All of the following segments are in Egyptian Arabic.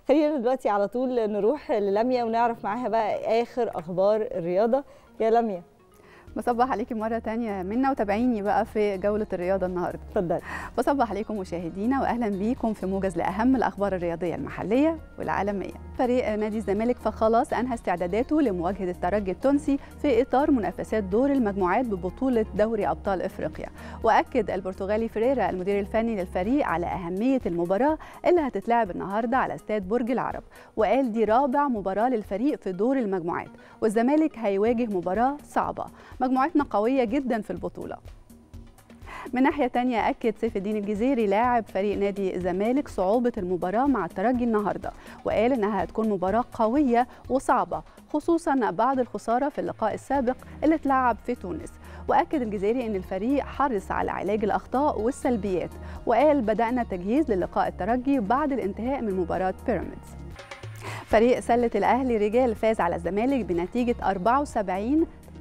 خلينا دلوقتي على طول نروح للميا ونعرف معاها بقى اخر اخبار الرياضه يا لميا بصبح عليكي مرة تانية منا وتابعيني بقى في جولة الرياضة النهاردة اتفضلي بصبح عليكم مشاهدينا وأهلا بيكم في موجز لأهم الأخبار الرياضية المحلية والعالمية فريق نادي الزمالك فخلاص أنهى استعداداته لمواجهة الترجي التونسي في إطار منافسات دور المجموعات ببطولة دوري أبطال إفريقيا وأكد البرتغالي فريرا المدير الفني للفريق على أهمية المباراة اللي هتتلعب النهاردة على استاد برج العرب وقال دي رابع مباراة للفريق في دور المجموعات والزمالك هيواجه مباراة صعبة مجموعتنا قوية جدا في البطولة من ناحية تانية أكد سيف الدين الجزيري لاعب فريق نادي الزمالك صعوبة المباراة مع الترجي النهاردة وقال إنها هتكون مباراة قوية وصعبة خصوصا بعد الخسارة في اللقاء السابق اللي اتلعب في تونس وأكد الجزيري أن الفريق حرص على علاج الأخطاء والسلبيات وقال بدأنا تجهيز للقاء الترجي بعد الانتهاء من مباراة بيراميدز فريق سلة الأهلي رجال فاز على الزمالك بنتيجة 74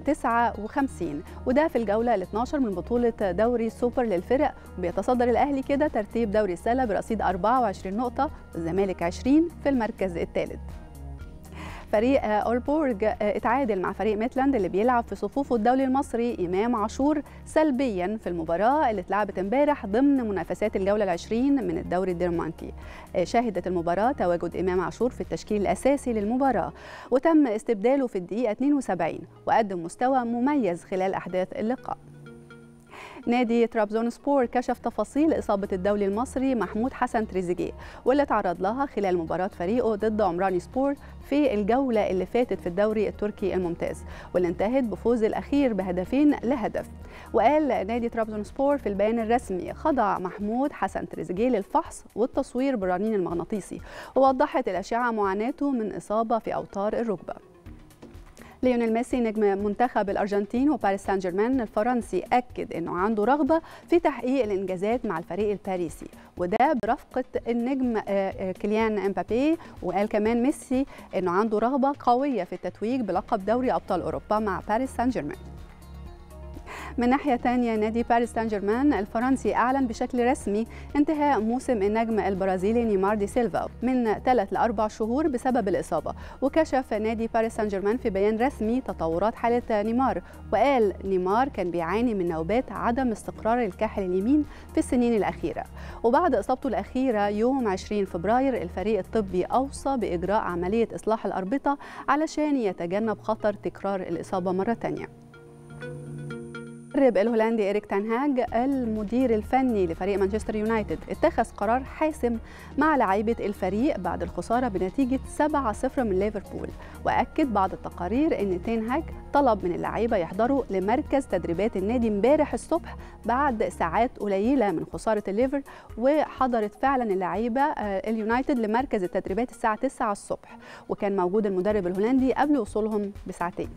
59 وده في الجوله ال 12 من بطوله دوري السوبر للفرق وبيتصدر الاهلي كده ترتيب دوري السله برصيد 24 نقطه والزمالك 20 في المركز الثالث فريق اوربورج اتعادل مع فريق ميتلاند اللي بيلعب في صفوفه الدولي المصري امام عاشور سلبيا في المباراه اللي اتلعبت امبارح ضمن منافسات الجوله العشرين من الدوري الدنماركي شهدت المباراه تواجد امام عاشور في التشكيل الاساسي للمباراه وتم استبداله في الدقيقه 72 وقدم مستوى مميز خلال احداث اللقاء نادي ترابزون سبور كشف تفاصيل إصابة الدولي المصري محمود حسن تريزيجيه واللي تعرض لها خلال مباراة فريقه ضد عمراني سبور في الجولة اللي فاتت في الدوري التركي الممتاز واللي انتهت بفوز الأخير بهدفين لهدف وقال نادي ترابزون سبور في البيان الرسمي خضع محمود حسن تريزيجيه للفحص والتصوير بالرنين المغناطيسي ووضحت الأشعة معاناته من إصابة في أوتار الركبة ليونيل ميسي نجم منتخب الارجنتين وباريس سان جيرمان الفرنسي اكد انه عنده رغبه في تحقيق الانجازات مع الفريق الباريسي وده برفقه النجم كيليان امبابي وقال كمان ميسي انه عنده رغبه قويه في التتويج بلقب دوري ابطال اوروبا مع باريس سان جيرمان من ناحية تانية نادي باريس سان جيرمان الفرنسي أعلن بشكل رسمي انتهاء موسم النجم البرازيلي نيمار دي سيلفا من ثلاث لأربع شهور بسبب الإصابة وكشف نادي باريس سان جيرمان في بيان رسمي تطورات حالة نيمار وقال نيمار كان بيعاني من نوبات عدم استقرار الكاحل اليمين في السنين الأخيرة وبعد إصابته الأخيرة يوم 20 فبراير الفريق الطبي أوصى بإجراء عملية إصلاح الأربطة علشان يتجنب خطر تكرار الإصابة مرة تانية المدرب الهولندي إريك تانهاج المدير الفني لفريق مانشستر يونايتد اتخذ قرار حاسم مع لاعيبة الفريق بعد الخسارة بنتيجة 7-0 من ليفربول وأكد بعض التقارير أن تينهاج طلب من اللعيبة يحضروا لمركز تدريبات النادي امبارح الصبح بعد ساعات قليلة من خسارة الليفر وحضرت فعلا اللعيبة اليونايتد لمركز التدريبات الساعة 9 الصبح وكان موجود المدرب الهولندي قبل وصولهم بساعتين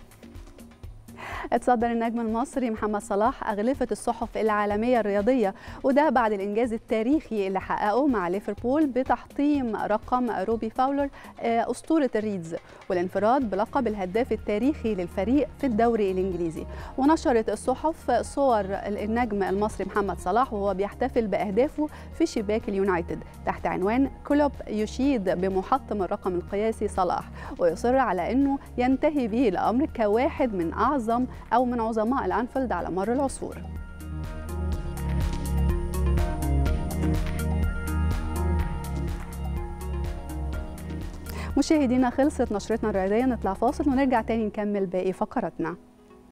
اتصدر النجم المصري محمد صلاح أغلفة الصحف العالمية الرياضية وده بعد الإنجاز التاريخي اللي حققه مع ليفربول بتحطيم رقم روبي فاولر أسطورة الريدز والانفراد بلقب الهداف التاريخي للفريق في الدوري الإنجليزي ونشرت الصحف صور النجم المصري محمد صلاح وهو بيحتفل بأهدافه في شباك اليونايتد تحت عنوان كلوب يشيد بمحطم الرقم القياسي صلاح ويصر على أنه ينتهي به الأمر كواحد من أعظم أو من عظماء الأنفيلد على مر العصور مشاهدينا خلصت نشرتنا الرياضية نطلع فاصل ونرجع تاني نكمل باقي فقراتنا